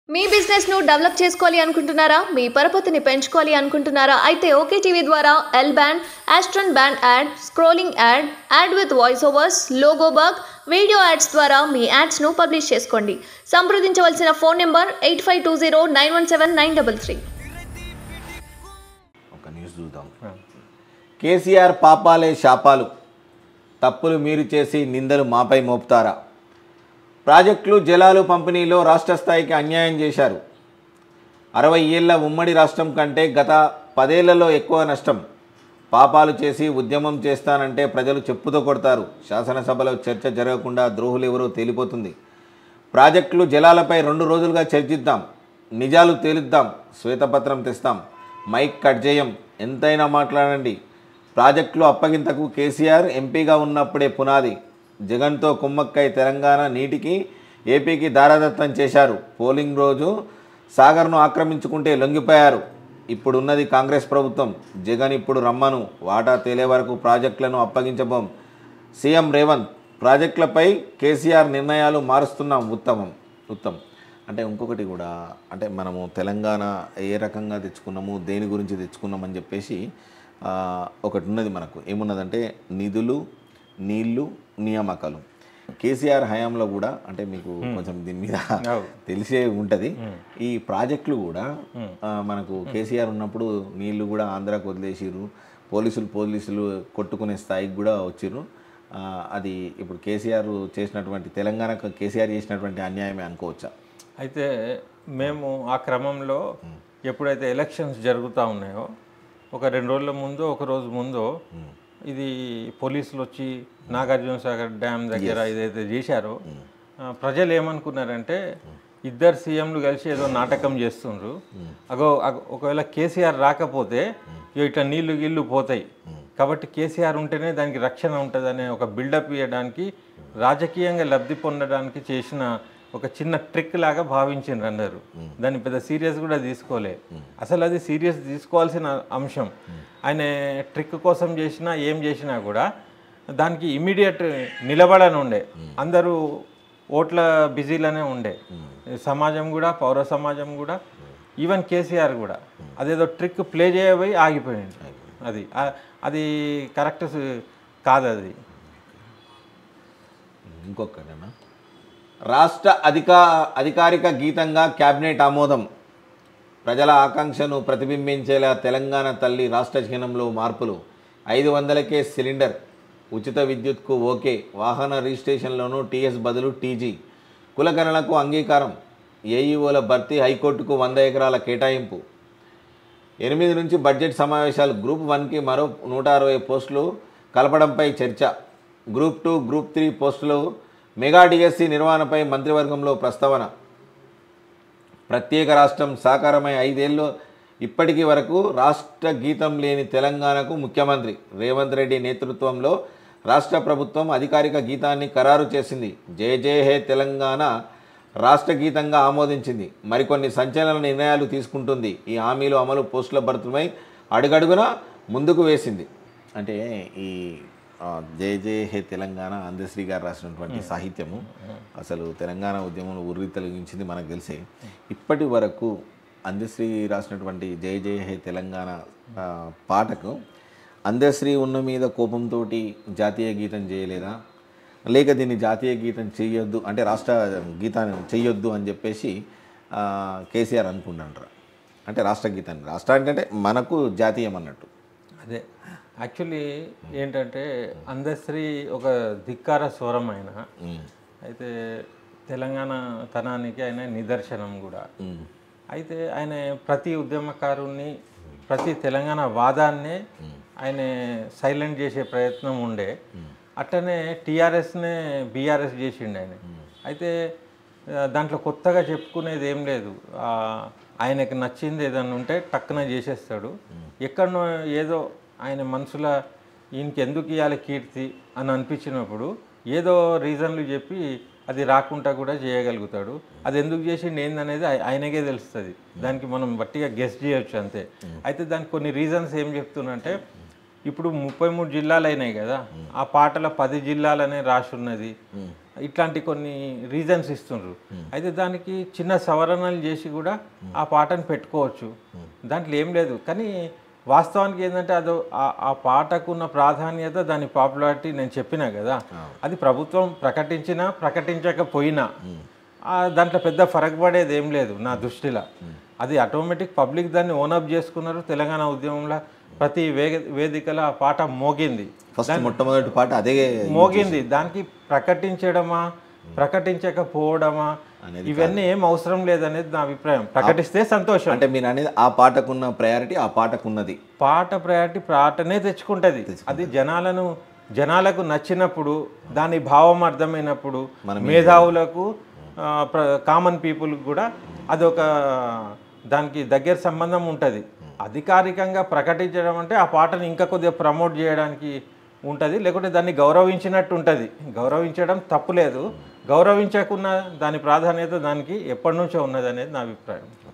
మీ business ను develop చేసుకోవాలి అనుకుంటున్నారా మీ పరపతిని పెంచుకోవాలి అనుకుంటున్నారా అయితే ఓకే టీవీ ద్వారా ఎల్ బ్యాండ్ ఆస్ట్రన్ band ad scrolling ad ad with voice overs logo bug video ads ద్వారా మీ యాడ్స్ ను పబ్లిష్ చేసుకోండి సంప్రదించవలసిన phone number eight five two zero nine one seven nine double three ఒక న్యూస్ చూద్దాం కేసీఆర్ పాపాలే శాపాలు తప్పులు మీరు చేసి నిందలు మాపై మోపుతారా ప్రాజెక్టులు జలాలు పంపిణీలో రాష్ట్ర స్థాయికి అన్యాయం చేశారు అరవై ఏళ్ల ఉమ్మడి రాష్ట్రం కంటే గత పదేళ్లలో ఎక్కువ నష్టం పాపాలు చేసి ఉద్యమం చేస్తానంటే ప్రజలు చెప్పుతో కొడతారు శాసనసభలో చర్చ జరగకుండా ద్రోహులు ఎవరో తేలిపోతుంది ప్రాజెక్టులు జలాలపై రెండు రోజులుగా చర్చిద్దాం నిజాలు తేలుద్దాం శ్వేతపత్రం తెస్తాం మైక్ కట్ చేయం ఎంతైనా మాట్లాడండి ప్రాజెక్టులు అప్పగింతకు కేసీఆర్ ఎంపీగా ఉన్నప్పుడే పునాది జగన్తో కుమ్మక్కై తెలంగాణ నీటికి ఏపీకి దారాదత్తం చేశారు పోలింగ్ రోజు సాగర్ను ఆక్రమించుకుంటే లొంగిపోయారు ఇప్పుడున్నది కాంగ్రెస్ ప్రభుత్వం జగన్ ఇప్పుడు రమ్మను వాటా తేలే వరకు ప్రాజెక్టులను అప్పగించబోం సీఎం రేవంత్ ప్రాజెక్టులపై కేసీఆర్ నిర్ణయాలు మారుస్తున్నాం ఉత్తమం ఉత్తమం అంటే ఇంకొకటి కూడా అంటే మనము తెలంగాణ ఏ రకంగా తెచ్చుకున్నాము దేని గురించి తెచ్చుకున్నామని చెప్పేసి ఆ, ఒకటి ఉన్నది మనకు ఏమున్నదంటే నిధులు నీళ్లు నియామకాలు కేసీఆర్ హయాంలో కూడా అంటే మీకు కొంచెం దీని మీద తెలిసే ఉంటుంది ఈ ప్రాజెక్టులు కూడా ఆ, మనకు కేసీఆర్ ఉన్నప్పుడు నీళ్లు కూడా ఆంధ్రాకు వదిలేసిర్రు పోలీసులు పోలీసులు కొట్టుకునే స్థాయికి కూడా వచ్చిర్రు ఆ, అది ఇప్పుడు కేసీఆర్ చేసినటువంటి తెలంగాణకు కేసీఆర్ చేసినటువంటి అన్యాయమే అనుకోవచ్చా అయితే మేము ఆ క్రమంలో ఎప్పుడైతే ఎలక్షన్స్ జరుగుతూ ఉన్నాయో ఒక రెండు రోజుల ముందు ఒక రోజు ముందు ఇది పోలీసులు వచ్చి నాగార్జున సాగర్ డ్యామ్ దగ్గర ఏదైతే చేశారో ఆ, ప్రజలు ఏమనుకున్నారంటే ఇద్దరు సీఎంలు కలిసి ఏదో నాటకం చేస్తుండ్రు అగో అగో- ఒకవేళ కేసీఆర్ రాకపోతే ఇగో ఇట్లా నీళ్లు గిళ్ళు పోతాయి కాబట్టి కేసీఆర్ ఉంటేనే దానికి రక్షణ ఉంటుందనే ఒక బిల్డప్ ఇవ్వడానికి రాజకీయంగా లబ్ధి పొందడానికి చేసిన ఒక చిన్న ట్రిక్ లాగా భావించిండ్రు అందరు దాన్ని పెద్ద సీరియస్ కూడా తీసుకోలే అసలు అది సీరియస్ తీసుకోవాల్సిన అంశం ఆయన ట్రిక్ కోసం చేసినా ఏం చేసినా కూడా దానికి ఇమీడియట్ నిలబడని ఉండే అందరూ ఓట్ల బిజీలోనే ఉండే సమాజం కూడా పౌర సమాజం కూడా ఈవెన్ కేసీఆర్ కూడా అదేదో ట్రిక్ ప్లే చేయబోయి ఆగిపోయింది అది ఆ- అది కరెక్ట్ కాదు అది ఇంకొకటేనా రాష్ట్ర అధికా అధికారిక గీతంగా క్యాబినెట్ ఆమోదం ప్రజల ఆకాంక్షను ప్రతిబింబించేలా తెలంగాణ తల్లి రాష్ట్ర చిహ్నంలో మార్పులు ఐదు వందలకే సిలిండర్ ఉచిత విద్యుత్కు ఓకే వాహన రిజిస్ట్రేషన్లోనూ టీఎస్ బదులు టీజీ కులగణనకు అంగీకారం ఏఈఓల భర్తీ హైకోర్టుకు వంద ఎకరాల కేటాయింపు ఎనిమిది నుంచి బడ్జెట్ సమావేశాలు గ్రూప్ వన్కి మరో నూట అరవై పోస్టులు కలపడంపై చర్చ గ్రూప్ టూ గ్రూప్ త్రీ పోస్టులు మెగా డిఎస్సి నిర్వహణపై మంత్రివర్గంలో ప్రస్తావన ప్రత్యేక రాష్ట్రం సాకారమై ఐదేళ్ళు ఇప్పటికి వరకు రాష్ట్ర గీతం లేని తెలంగాణకు ముఖ్యమంత్రి రేవంత్ రెడ్డి నేతృత్వంలో రాష్ట్ర ప్రభుత్వం అధికారిక గీతాన్ని ఖరారు చేసింది జయ జయ హే తెలంగాణ రాష్ట్ర గీతంగా ఆమోదించింది మరికొన్ని సంచలన నిర్ణయాలు తీసుకుంటుంది ఈ హామీలు అమలు పోస్టుల భర్తమై అడుగడుగున ముందుకు వేసింది అంటే ఈ ఆ, జయ జయ హే తెలంగాణ అందశ్రీ గారు రాసినటువంటి సాహిత్యము అసలు తెలంగాణ ఉద్యమంలో ఉర్రి తొలగించింది మనకు తెలిసే ఇప్పటి వరకు అందశ్రీ రాసినటువంటి జయ జయ హే తెలంగాణ ఆ, పాటకు అందశ్రీ ఉన్న మీద కోపంతో జాతీయ గీతం చేయలేదా లేక దీన్ని జాతీయ గీతం చేయొద్దు అంటే రాష్ట్ర గీతాన్ని చెయ్యొద్దు అని చెప్పేసి ఆ, కేసీఆర్ అనుకుంటారు అంటే రాష్ట్ర గీతాన్ని రాష్ట్ర అంటే మనకు జాతీయం అన్నట్టు అదే యాక్చువల్లీ ఏంటంటే అందశ్రీ ఒక ధిక్కార స్వరం ఆయన అయితే తెలంగాణ తనానికి ఆయన నిదర్శనం కూడా అయితే ఆయన ప్రతి ఉద్యమకారుణ్ణి ప్రతి తెలంగాణ వాదాన్నే ఆయన సైలెంట్ చేసే ప్రయత్నం ఉండే అట్లనే టీఆర్ఎస్నే బీఆర్ఎస్ చేసిండు ఆయన అయితే ఆ, దాంట్లో కొత్తగా చెప్పుకునేది ఏం లేదు ఆ, ఆయనకి నచ్చింది ఏదన్నా ఉంటే టక్కున చేసేస్తాడు ఎక్కడనో ఏదో ఆయన మనసులో ఈయనకి ఎందుకు ఇవ్వాలి కీర్తి అని అనిపించినప్పుడు ఏదో రీజన్లు చెప్పి అది రాకుండా కూడా చేయగలుగుతాడు అది ఎందుకు చేసిండు ఏందనేది ఆయ- ఆయనకే తెలుస్తుంది దానికి మనం బట్టిగా గెస్ చేయొచ్చు అంతే అయితే దానికి కొన్ని రీజన్స్ ఏం చెప్తున్నంటే ఇప్పుడు ముప్పై మూడు జిల్లాలు అయినాయి కదా ఆ పాటల పది జిల్లాలనే రాసి ఉన్నది ఇట్లాంటి కొన్ని రీజన్స్ ఇస్తుండ్రు అయితే దానికి చిన్న సవరణలు చేసి కూడా ఆ పాటను పెట్టుకోవచ్చు దాంట్లో ఏం లేదు కానీ వాస్తవానికి ఏంటంటే అదో ఆ- ఆ పాటకు ఉన్న ప్రాధాన్యత దాని పాపులారిటీ నేను చెప్పినా కదా అది ప్రభుత్వం ప్రకటించినా ప్రకటించకపోయినా ఆ దాంట్లో పెద్ద ఫరక్ పడేది ఏం లేదు నా దృష్టిలో అది ఆటోమేటిక్ పబ్లిక్ దాన్ని ఓనప్ చేసుకున్నారు తెలంగాణ ఉద్యమంలో ప్రతి వేగ వేదికలో ఆ పాట మోగింది ఫస్ట్ మొట్టమొదటి పాట అదే మోగింది దానికి ప్రకటించడమా ప్రకటించకపోవడమా ఇవన్నీ ఏం అవసరం లేదనేది నా అభిప్రాయం ప్రకటిస్తే సంతోషం అంటే మీరు అనేది ఆ పాటకున్న ప్రయారిటీ ఆ పాటకున్నది పాట ప్రయారిటీ పాటనే తెచ్చుకుంటది అది జనాలను జనాలకు నచ్చినప్పుడు దాని భావం అర్థమైనప్పుడు మేధావులకు కామన్ పీపుల్ కూడా అదొక దానికి దగ్గర సంబంధం ఉంటుంది అధికారికంగా ప్రకటించడం అంటే ఆ పాటను ఇంకా కొద్దిగా ప్రమోట్ చేయడానికి ఉంటుంది లేకుంటే దాన్ని గౌరవించినట్టు ఉంటుంది గౌరవించడం తప్పులేదు గౌరవించకున్న దాని ప్రాధాన్యత దానికి ఎప్పటి నుంచో ఉన్నది అనేది నా అభిప్రాయం